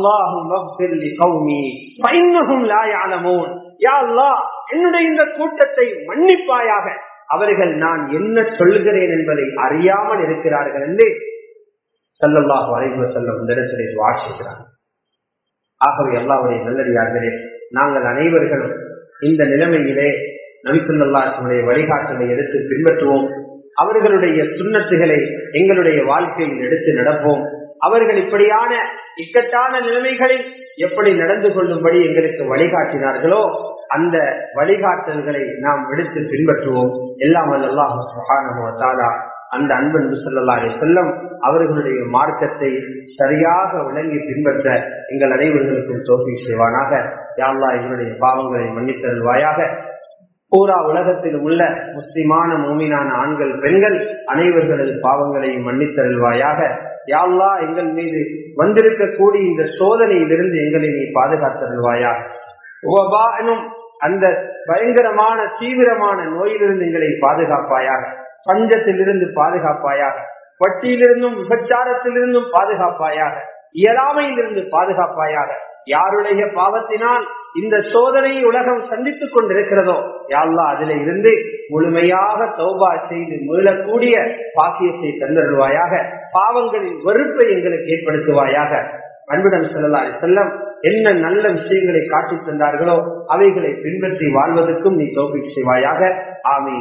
என்னுடைய இந்த கூட்டத்தை மன்னிப்பாயாக அவர்கள் நான் என்ன சொல்கிறேன் என்பதை அறியாமல் இருக்கிறார்கள் என்று செல்லல்லாஹு அலைவ செல்லும் இந்த இடத்திலே வாசிக்கிறார் ஆகவே எல்லாவுடைய நல்லடியார்களே நாங்கள் அனைவர்களும் இந்த நிலைமையிலே நபிசுல்லாசனுடைய வழிகாட்டலை எடுத்து பின்பற்றுவோம் அவர்களுடைய சுண்ணத்துகளை எங்களுடைய வாழ்க்கையில் எடுத்து நடப்போம் அவர்கள் இப்படியான இக்கட்டான நிலைமைகளில் எப்படி நடந்து கொள்ளும்படி எங்களுக்கு வழிகாட்டினார்களோ அந்த வழிகாட்டல்களை நாம் எடுத்து பின்பற்றுவோம் எல்லாம் அல்லாஹாலா அந்த அன்பன் சொல்லலாலே செல்லம் அவர்களுடைய மார்க்கத்தை சரியாக விளங்கி பின்பற்ற எங்கள் அனைவர்களுக்கும் தோல்வி செய்வானாக யாழ்லா எங்களுடைய பாவங்களை மன்னித்தருள்வாயாக பூரா உலகத்தில் உள்ள முஸ்லிமான மூமினான ஆண்கள் பெண்கள் அனைவர்களது பாவங்களையும் மன்னித்தருள்வாயாக யாழ்லா எங்கள் மீது வந்திருக்கக்கூடிய இந்த சோதனையிலிருந்து எங்களை நீ பாதுகாத்தருள்வாயாக எனும் அந்த பயங்கரமான தீவிரமான நோயிலிருந்து எங்களை பாதுகாப்பாயாக பஞ்சத்திலிருந்து பாதுகாப்பாயாக வட்டியிலிருந்தும் விபச்சாரத்திலிருந்தும் பாதுகாப்பாயாக இயலாமையிலிருந்து பாதுகாப்பாயாக யாருடைய பாவத்தினால் இந்த சோதனை உலகம் சந்தித்துக் கொண்டிருக்கிறதோ யாழ்லா அதில இருந்து முழுமையாக தௌபா செய்து மீளக்கூடிய பாக்கியத்தை தந்தருவாயாக பாவங்களின் வெறுப்பை எங்களுக்கு ஏற்படுத்துவாயாக அன்புடன் செல்லலாம் செல்லம் என்ன நல்ல விஷயங்களை காட்டி தந்தார்களோ அவைகளை பின்பற்றி வாழ்வதற்கும் நீ தோப்பி செய்வாயாக ஆமி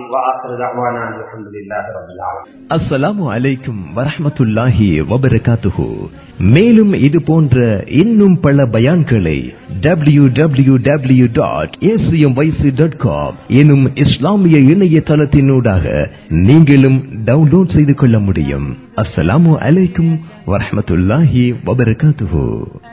அஸ்ஸலாமு அலைக்கும் வரஹமத்துல்லாஹி வபரகாத்துஹு மேலும் இது போன்ற இன்னும் பல பயான்களை W W W dot ACM YC dot com எனும் இஸ்லாமிய இணையதளத்தினூடாக நீங்களும் டவுன்லோட் செய்து கொள்ள முடியும் அஸ்ஸலாமு அலைக்கும் வரஹமத்துல்லாஹி வபரகாத்துஹு